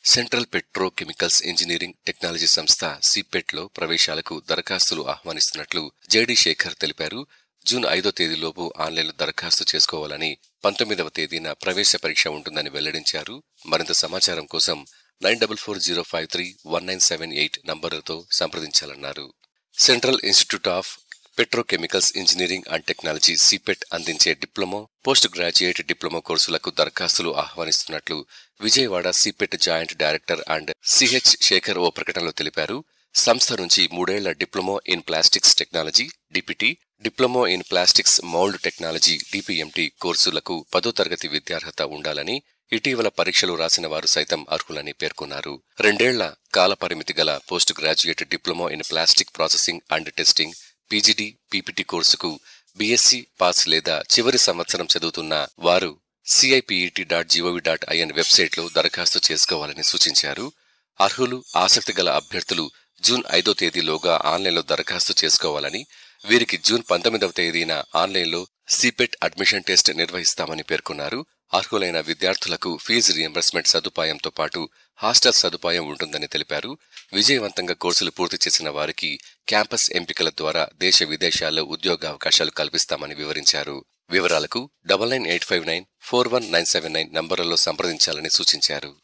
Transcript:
central petrochemicals engineering technology సంస్థ సిపెట్లో ప్రవేశాలకు దరఖాస్తులు ఆహ్వానిస్తున్నట్లు JD Shekhar తెలిపారు జూన్ ఐదో తేదీలోపు ఆన్లైన్లో దరఖాస్తు చేసుకోవాలని పంతొమ్మిదవ తేదీన ప్రవేశ పరీక్ష ఉంటుందని వెల్లడించారు మరింత సమాచారం కోసం nine double four zero five three one nine seven eight నంబర్లతో సంప్రదించాలన్నారు central institute of petrochemicals engineering and technology CIPET అందించే డిప్లొమా పోస్ట్ గ్రాడ్యుయేట్ డిప్లొమా కోర్సులకు దరఖాస్తులు ఆహ్వానిస్తున్నట్లు Vijayawada CIPET joint director and CH Sekhar ఓ ప్రకటనలో తెలిపారు సంస్థ నుంచి మూడేళ్ల diploma in plastics technology DPT diploma in plastics mould technology DPMT కోర్సులకు పదో తరగతి విద్యార్హత ఉండాలని ఇటీవల పరీక్షలు రాసిన వారు సైతం అర్హులని పేర్కొన్నారు రెండేళ్ల కాల పరిమితి గల post graduate diploma in plastic processing and testing PGD PPT కోర్సుకు బీఎస్సీ పాస్ లేదా చివరి సంవత్సరం చదువుతున్న వారు CIPET dot GOV dot IN వెబ్సైట్లో దరఖాస్తు చేసుకోవాలని సూచించారు అర్హులు ఆసక్తి గల అభ్యర్థులు జూన్ ఐదో తేదీలోగా ఆన్లైన్లో దరఖాస్తు చేసుకోవాలని వీరికి జూన్ పంతొమ్మిదవ తేదీన ఆన్లైన్లో సిపెట్ అడ్మిషన్ టెస్ట్ నిర్వహిస్తామని పేర్కొన్నారు అర్హులైన విద్యార్థులకు ఫీజు రియంబర్స్మెంట్ సదుపాయంతో పాటు హాస్టల్ సదుపాయం ఉంటుందని తెలిపారు విజయవంతంగా కోర్సులు పూర్తి చేసిన వారికి క్యాంపస్ ఎంపికల ద్వారా దేశ విదేశాల్లో ఉద్యోగ అవకాశాలు కల్పిస్తామని వివరించారు వివరాలకు double nine eight five nine four one nine seven nine నంబర్లలో సంప్రదించాలని సూచించారు